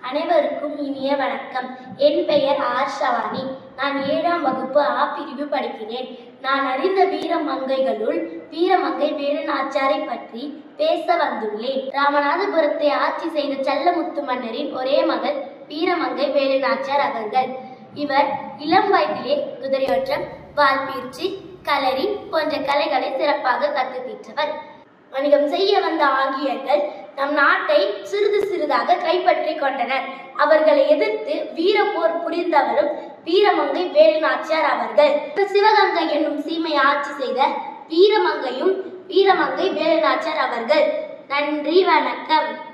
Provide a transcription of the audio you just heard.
அனைவருக்கும் இனிய வணக்கம் என் பெயர் ஆர் ஷவானி நான் ஏழாம் வகுப்பு ஆ பிரிவு படிக்கிறேன் நான் அறிந்த வீரமங்கைகளுள் வீரமங்கை வேலுநாச்சியாரை பற்றி பேச வந்துள்ளேன் ராமநாதபுரத்தை ஆட்சி செய்த செல்லமுத்து மன்னரின் ஒரே மகள் வீரமங்கை வேலுநாச்சியார் அவர்கள் இவர் இளம் வயதிலே குதிரையோட்டம் வால்பீர்ச்சி களரி போன்ற கலைகளை சிறப்பாக கற்றுத்தீற்றவர் வணிகம் செய்ய வந்த ஆங்கிலேயர்கள் நம் நாட்டை சிறிது சிறிதாக கைப்பற்றி கொண்டனர் அவர்களை எதிர்த்து வீரப்போர் புரிந்தவரும் வீரமங்கை வேலுநாச்சியார் அவர்கள் சிவகங்கை என்னும் சீமையை ஆட்சி செய்த வீரமங்கையும் வீரமங்கை வேலுநாச்சியார் அவர்கள் நன்றி வணக்கம்